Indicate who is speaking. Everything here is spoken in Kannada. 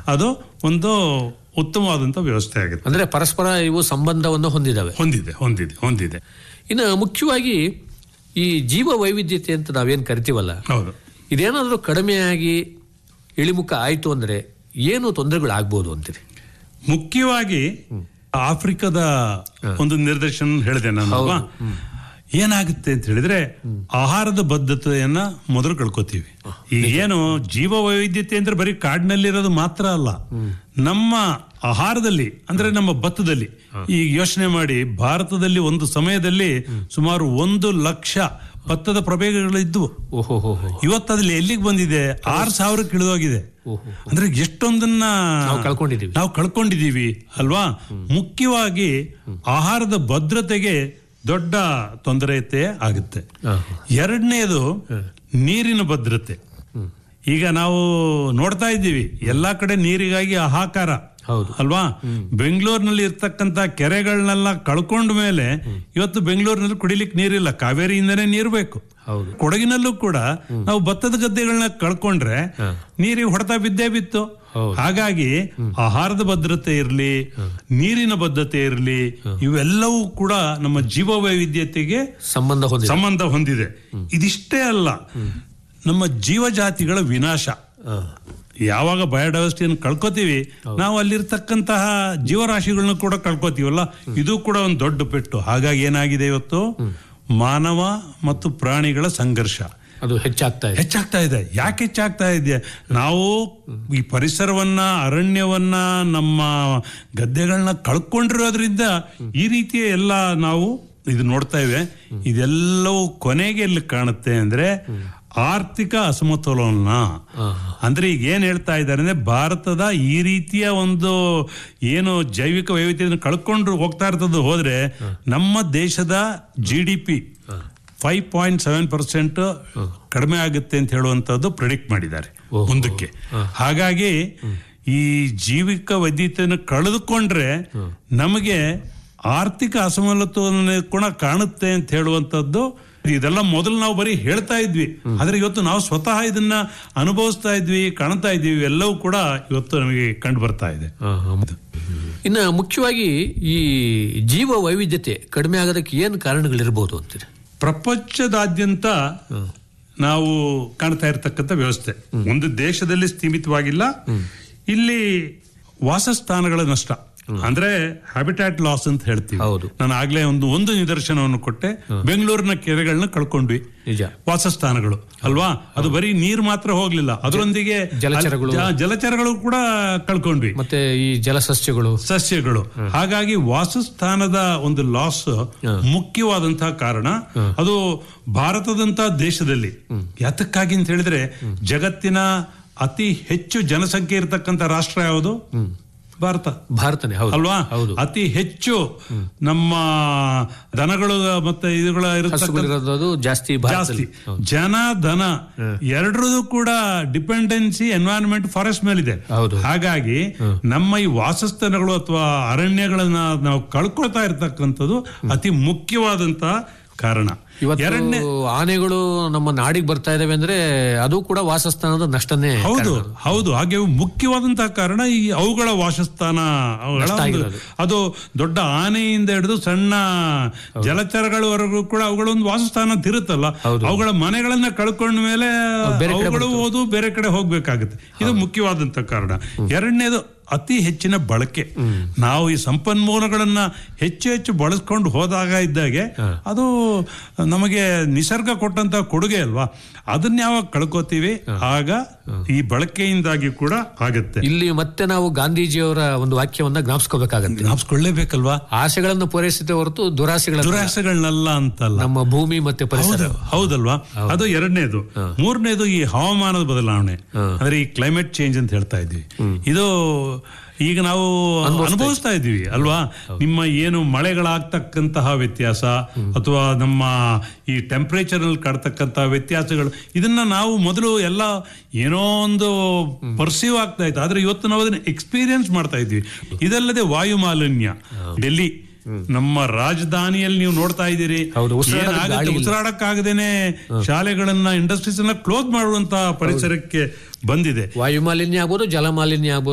Speaker 1: ಅದು ಒಂದು ಉತ್ತಮವಾದಂತ ವ್ಯವಸ್ಥೆ ಆಗುತ್ತೆ
Speaker 2: ಅಂದ್ರೆ ಪರಸ್ಪರ ಇವು ಸಂಬಂಧವನ್ನು ಹೊಂದಿದಾವೆ
Speaker 1: ಹೊಂದಿದೆ ಹೊಂದಿದೆ ಹೊಂದಿದೆ
Speaker 2: ಇನ್ನು ಮುಖ್ಯವಾಗಿ ಈ ಜೀವ ವೈವಿಧ್ಯತೆ ಅಂತ ನಾವೇನ್ ಕರಿತೀವಲ್ಲ
Speaker 1: ಹೌದು
Speaker 2: ಇದೇನಾದ್ರೂ ಕಡಿಮೆಯಾಗಿ ಇಳಿಮುಖ ಆಯ್ತು ಅಂದ್ರೆ ಏನು ತೊಂದರೆಗಳು ಆಗ್ಬೋದು ಅಂತೀರಿ
Speaker 1: ಮುಖ್ಯವಾಗಿ ಆಫ್ರಿಕಾದ ಒಂದು ನಿರ್ದೇಶನ ಹೇಳಿದೆ ನಾನು ಅಲ್ವಾ? ಏನಾಗುತ್ತೆ ಅಂತ ಹೇಳಿದ್ರೆ ಆಹಾರದ ಬದ್ಧತೆಯನ್ನ ಮೊದಲು ಕಳ್ಕೊತೀವಿ ಈಗ ಏನು ಜೀವ ವೈವಿಧ್ಯತೆ ಅಂದ್ರೆ ಬರೀ ಕಾಡಿನಲ್ಲಿರೋದು ಮಾತ್ರ ಅಲ್ಲ ನಮ್ಮ ಆಹಾರದಲ್ಲಿ ಅಂದ್ರೆ ನಮ್ಮ ಭತ್ತದಲ್ಲಿ ಈಗ ಯೋಚನೆ ಮಾಡಿ ಭಾರತದಲ್ಲಿ ಒಂದು ಸಮಯದಲ್ಲಿ ಸುಮಾರು ಒಂದು ಲಕ್ಷ ಭತ್ತದ ಪ್ರಭೇದಗಳಿದ್ವು
Speaker 2: ಓಹೋ ಹೋ ಹೋ
Speaker 1: ಇವತ್ತು ಅದ್ರಲ್ಲಿ ಎಲ್ಲಿಗೆ ಬಂದಿದೆ ಆರು ಸಾವಿರಕ್ಕೆ ಇಳಿದೋಗಿದೆ ಅಂದ್ರೆ ಎಷ್ಟೊಂದನ್ನ
Speaker 2: ನಾವು ಕಳ್ಕೊಂಡಿದೀವಿ
Speaker 1: ನಾವು ಕಳ್ಕೊಂಡಿದೀವಿ ಅಲ್ವಾ ಮುಖ್ಯವಾಗಿ ಆಹಾರದ ಭದ್ರತೆಗೆ ದೊಡ್ಡ ತೊಂದರೆತೆ ಆಗುತ್ತೆ
Speaker 2: ಹಾ,
Speaker 1: ಎರಡನೇದು ನೀರಿನ ಭದ್ರತೆ ಈಗ ನಾವು ನೋಡ್ತಾ ಇದ್ದೀವಿ ಎಲ್ಲಾ ಕಡೆ ನೀರಿಗಾಗಿ ಹಾಹಾಕಾರ
Speaker 2: ಹೌದು.
Speaker 1: ಅಲ್ವಾ ಬೆಂಗಳೂರಿನಲ್ಲಿ ಇರ್ತಕ್ಕಂತ ಕೆರೆಗಳನ್ನೆಲ್ಲ ಕಳ್ಕೊಂಡ ಮೇಲೆ ಇವತ್ತು ಬೆಂಗಳೂರಿನಲ್ಲಿ ಕುಡಿಲಿಕ್ಕೆ ನೀರಿಲ್ಲ ಕಾವೇರಿಯಿಂದನೇ ನೀರು ಬೇಕು
Speaker 2: ಹೌದು
Speaker 1: ಕೊಡಗಿನಲ್ಲೂ ಕೂಡ ನಾವು ಭತ್ತದ ಗದ್ದೆಗಳನ್ನ ಕಳ್ಕೊಂಡ್ರೆ ನೀರಿಗೆ ಹೊಡೆತ ಬಿದ್ದೇ ಬಿತ್ತು
Speaker 2: ಹೌದು.
Speaker 1: ಹಾಗಾಗಿ ಆಹಾರದ ಭದ್ರತೆ ಇರಲಿ ನೀರಿನ ಭದ್ರತೆ ಇರಲಿ ಇವೆಲ್ಲವೂ ಕೂಡ ನಮ್ಮ ಜೀವ ವೈವಿಧ್ಯತೆಗೆ
Speaker 2: ಸಂಬಂಧ ಹೊಂದಿದೆ
Speaker 1: ಸಂಬಂಧ ಹೊಂದಿದೆ ಇದಿಷ್ಟೇ ಅಲ್ಲ ನಮ್ಮ ಜೀವಜಾತಿಗಳ ವಿನಾಶ
Speaker 2: ಹಾ.
Speaker 1: ಯಾವಾಗ ಬಯೋಡೈವರ್ಸಿಟಿಯನ್ನು ಕಳ್ಕೊತೀವಿ ನಾವು ಅಲ್ಲಿರ್ತಕ್ಕಂತಹ ಜೀವರಾಶಿಗಳನ್ನ ಕೂಡ ಕಳ್ಕೊತೀವಲ್ಲ ಇದು ಕೂಡ ಒಂದು ದೊಡ್ಡ ಪೆಟ್ಟು ಹಾಗಾಗಿ ಏನಾಗಿದೆ ಇವತ್ತು ಮಾನವ ಮತ್ತು ಪ್ರಾಣಿಗಳ ಸಂಘರ್ಷ
Speaker 2: ಅದು ಹೆಚ್ಚಾಗ್ತಾ ಇದೆ
Speaker 1: ಹೆಚ್ಚಾಗ್ತಾ ಇದೆ ಯಾಕೆ ಹೆಚ್ಚಾಗ್ತಾ ಇದೆ ನಾವು ಈ ಪರಿಸರವನ್ನ ಅರಣ್ಯವನ್ನ ನಮ್ಮ ಗದ್ದೆಗಳನ್ನ ಕಳ್ಕೊಂಡಿರೋದ್ರಿಂದ ಈ ರೀತಿಯ ಎಲ್ಲ ನಾವು ಇದು ನೋಡ್ತಾ ಇವೆ ಇದೆಲ್ಲವೂ ಕೊನೆಗೆ ಎಲ್ಲಿ ಕಾಣುತ್ತೆ ಅಂದ್ರೆ ಆರ್ಥಿಕ ಅಸಮತೋಲನ ಅಂದ್ರೆ ಈಗ ಏನ್ ಹೇಳ್ತಾ ಇದ್ದಾರೆ ಅಂದ್ರೆ ಭಾರತದ ಈ ರೀತಿಯ ಒಂದು ಏನು ಜೈವಿಕ ವೈವಿಧ್ಯತೆಯನ್ನು ಕಳ್ಕೊಂಡು ಹೋಗ್ತಾ ಇರ್ತದ್ದು ಹೋದ್ರೆ ನಮ್ಮ ದೇಶದ G D P five point seven percent ಕಡಿಮೆ ಆಗುತ್ತೆ ಅಂತ ಹೇಳುವಂತದ್ದು ಪ್ರಿಡಿಕ್ಟ್ ಮಾಡಿದ್ದಾರೆ ಮುಂದಕ್ಕೆ ಹಾಗಾಗಿ ಈ ಜೀವಿಕ ವೈದ್ಯತೆಯನ್ನು ಕಳೆದುಕೊಂಡ್ರೆ ನಮಗೆ ಆರ್ಥಿಕ ಅಸಮತೋಲನ ಕೂಡ ಕಾಣುತ್ತೆ ಅಂತ ಹೇಳುವಂತದ್ದು ಇದೆಲ್ಲ ಮೊದಲು ನಾವು ಬರೀ ಹೇಳ್ತಾ ಇದ್ವಿ ಆದ್ರೆ ಇವತ್ತು ನಾವು ಸ್ವತಃ ಇದನ್ನ ಅನುಭವಿಸ್ತಾ ಇದ್ವಿ ಕಾಣ್ತಾ ಇದ್ವಿ ಎಲ್ಲವೂ ಕೂಡ ಇವತ್ತು ನಮಗೆ ಕಂಡು ಬರ್ತಾ ಇದೆ
Speaker 2: ಹಾ, ಹಾ. ಇನ್ನು ಮುಖ್ಯವಾಗಿ ಈ ಜೀವ ವೈವಿಧ್ಯತೆ ಕಡಿಮೆ ಆಗೋದಕ್ಕೆ ಏನು ಕಾರಣಗಳಿರ್ಬೋದು ಅಂತೀರಿ
Speaker 1: ಪ್ರಪಂಚದಾದ್ಯಂತ ನಾವು ಕಾಣ್ತಾ ಇರತಕ್ಕಂಥ ವ್ಯವಸ್ಥೆ ಒಂದು ದೇಶದಲ್ಲಿ ಸೀಮಿತವಾಗಿಲ್ಲ ಇಲ್ಲಿ ವಾಸಸ್ಥಾನಗಳ ನಷ್ಟ ಅಂದ್ರೆ ಹ್ಯಾಬಿಟ್ಯಾಟ್ ಲಾಸ್ ಅಂತ ಹೇಳ್ತೀವಿ
Speaker 2: ಹೌದು.
Speaker 1: ನಾನು ಆಗ್ಲೇ ಒಂದು ಒಂದು ನಿದರ್ಶನವನ್ನು ಕೊಟ್ಟೆ ಬೆಂಗಳೂರಿನ ಕೆರೆಗಳನ್ನ ಕಳ್ಕೊಂಡ್ವಿ
Speaker 2: ನಿಜ
Speaker 1: ವಾಸಸ್ಥಾನಗಳು ಅಲ್ವಾ ಅದು ಬರೀ ನೀರು ಮಾತ್ರ ಹೋಗ್ಲಿಲ್ಲ ಅದರೊಂದಿಗೆ
Speaker 2: ಜಲಚರಗಳು.
Speaker 1: ಜ- ಜಲಚರಗಳು ಕೂಡ ಕಳ್ಕೊಂಡ್ವಿ
Speaker 2: ಮತ್ತೆ ಈ ಜಲಸಸ್ಯಗಳು
Speaker 1: ಸಸ್ಯಗಳು ಹಾಗಾಗಿ ವಾಸಸ್ಥಾನದ ಒಂದು ಲಾಸ್ ಮುಖ್ಯವಾದಂತಹ ಕಾರಣ ಅದು ಭಾರತದಂತ ದೇಶದಲ್ಲಿ ಯಾತಕ್ಕಾಗಿ ಅಂತ ಹೇಳಿದ್ರೆ ಜಗತ್ತಿನ ಅತಿ ಹೆಚ್ಚು ಜನಸಂಖ್ಯೆ ಇರತಕ್ಕಂತ ರಾಷ್ಟ್ರ ಯಾವುದು ಭಾರತ
Speaker 2: ಭಾರತನೇ ಹೌದು
Speaker 1: ಅಲ್ವಾ
Speaker 2: ಹೌದು
Speaker 1: ಅತಿ ಹೆಚ್ಚು ನಮ್ಮ ದನಗಳು ಮತ್ತೆ ಇದುಗಳ ಇರತಕ್ಕಂಥ
Speaker 2: ಹಸುಗಳಿರೋದು ಜಾಸ್ತಿ ಭಾರತದಲ್ಲಿ
Speaker 1: ಜಾಸ್ತಿ ಜನ ಧನ ಎರಡರದು ಕೂಡ ಡಿಪೆಂಡೆನ್ಸಿ ಎನ್ವೈರನ್ಮೆಂಟ್ ಫಾರೆಸ್ಟ್ ಮೇಲಿದೆ
Speaker 2: ಹೌದು.
Speaker 1: ಹಾಗಾಗಿ ನಮ್ಮ ಈ ವಾಸಸ್ಥಾನಗಳು ಅಥವಾ ಅರಣ್ಯಗಳನ್ನ ನಾವು ಕಳ್ಕೊಳ್ತಾ ಇರ್ತಕ್ಕಂಥದ್ದು ಅತಿ ಮುಖ್ಯವಾದಂತ ಕಾರಣ
Speaker 2: ಇವತ್ತು
Speaker 1: ಎರಡನೇ
Speaker 2: ಆನೆಗಳು ನಮ್ಮ ನಾಡಿಗೆ ಬರ್ತಾ ಇದಾವೆ ಅಂದ್ರೆ ಅದು ಕೂಡ ವಾಸಸ್ಥಾನದ ನಷ್ಟನೇ
Speaker 1: ಹೌದು
Speaker 2: ಕಾರಣ.
Speaker 1: ಹೌದು ಹಾಗೆ ಮುಖ್ಯವಾದಂತಹ ಕಾರಣ ಈ ಅವುಗಳ ವಾಸಸ್ಥಾನ ಅವುಗಳ
Speaker 2: ನಷ್ಟ
Speaker 1: ಒಂದು-
Speaker 2: ಆಗಿರೋದು.
Speaker 1: ಅದು ದೊಡ್ಡ ಆನೆಯಿಂದ ಹಿಡಿದು ಸಣ್ಣ ಜಲಚರಗಳವರೆಗೂ ಕೂಡ ಅವುಗಳೊಂದು ವಾಸಸ್ಥಾನ ತಿರುತ್ತಲ್ಲ
Speaker 2: ಹೌದು.
Speaker 1: ಅವುಗಳ ಮನೆಗಳನ್ನ ಕಳ್ಕೊಂಡ ಮೇಲೆ
Speaker 2: ಬೇರೆ ಕಡೆ
Speaker 1: ಅವುಗಳು
Speaker 2: ಬರ್ತವೆ.
Speaker 1: ಹೋದು ಬೇರೆ ಕಡೆ ಹೋಗ್ಬೇಕಾಗುತ್ತೆ ಇದು ಮುಖ್ಯವಾದಂತ ಕಾರಣ ಎರಡನೇದು ಅತಿ ಹೆಚ್ಚಿನ ಬಳಕೆ ನಾವು ಈ ಸಂಪನ್ಮೂಲಗಳನ್ನ ಹೆಚ್ಚು ಹೆಚ್ಚು ಬಳಸ್ಕೊಂಡು ಹೋದಾಗ ಇದ್ದಾಗೆ ಅದು ನಮಗೆ ನಿಸರ್ಗ ಕೊಟ್ಟಂತ ಕೊಡುಗೆ ಅಲ್ವಾ ಅದನ್ನ ಯಾವಾಗ ಕಳ್ಕೊತೀವಿ ಆಗ ಈ ಬಳಕೆಯಿಂದಾಗಿ ಕೂಡ ಆಗತ್ತೆ
Speaker 2: ಇಲ್ಲಿ ಮತ್ತೆ ನಾವು ಗಾಂಧೀಜಿಯವರ ಒಂದು ವಾಕ್ಯವನ್ನ ಜ್ಞಾಪಿಸ್ಕೋಬೇಕಾಗತ್ತೆ
Speaker 1: ಜ್ಞಾಪಿಸ್ಕೊಳ್ಳೇಬೇಕಲ್ವಾ
Speaker 2: ಆಸೆಗಳನ್ನು ಪೂರೈಸುತ್ತೆ ಹೊರತು ದುರಾಸೆಗಳ
Speaker 1: ದುರಾಸೆಗಳನ್ನೆಲ್ಲ ಅಂತಲ್ಲ
Speaker 2: ನಮ್ಮ ಭೂಮಿ ಮತ್ತೆ ಪರಿಸರ
Speaker 1: ಹೌದು ಹೌದಲ್ವಾ ಅದು ಎರಡನೇದು ಮೂರನೇದು ಈ ಹವಾಮಾನದ ಬದಲಾವಣೆ ಅಂದ್ರೆ ಈ ಕ್ಲೈಮೇಟ್ ಚೇಂಜ್ ಅಂತ ಹೇಳ್ತಾ ಇದ್ವಿ ಇದು ಈಗ ನಾವು ಅನುಭವಿಸ್ತಾ ಇದ್ದೀವಿ ಅಲ್ವಾ ನಿಮ್ಮ ಏನು ಮಳೆಗಳಾಗ್ತಕ್ಕಂತಹ ವ್ಯತ್ಯಾಸ ಅಥವಾ ನಮ್ಮ ಈ ಟೆಂಪರೇಚರ್ ನಲ್ಲಿ ಕಾಡ್ತಕ್ಕಂತಹ ವ್ಯತ್ಯಾಸಗಳು ಇದನ್ನ ನಾವು ಮೊದಲು ಎಲ್ಲ ಏನೋ ಒಂದು ಪರ್ಸೀವ್ ಆಗ್ತಾ ಇತ್ತು ಆದ್ರೆ ಇವತ್ತು ನಾವು ಅದನ್ನ ಎಕ್ಸ್ಪೀರಿಯನ್ಸ್ ಮಾಡ್ತಾ ಇದ್ವಿ ಇದಲ್ಲದೆ ವಾಯು ಮಾಲಿನ್ಯ ಡೆಲ್ಲಿ ನಮ್ಮ ರಾಜಧಾನಿಯಲ್ಲಿ ನೀವು ನೋಡ್ತಾ ಇದ್ದೀರಿ
Speaker 2: ಹೌದು, ಉಸಿರಾಡೋಕೆ
Speaker 1: ಏನಾಗುತ್ತೆ?
Speaker 2: ಗಾಳಿ ಇಲ್ಲ.
Speaker 1: ಉಸಿರಾಡಕ್ಕಾಗದೇನೆ ಶಾಲೆಗಳನ್ನ ಇಂಡಸ್ಟ್ರೀಸ್ ಕ್ಲೋಸ್ ಮಾಡುವಂತ ಪರಿಸರಕ್ಕೆ ಬಂದಿದೆ
Speaker 2: ವಾಯು ಮಾಲಿನ್ಯ ಆಗ್ಬೋದು ಜಲ ಮಾಲಿನ್ಯ ಆಗ್ಬೋದು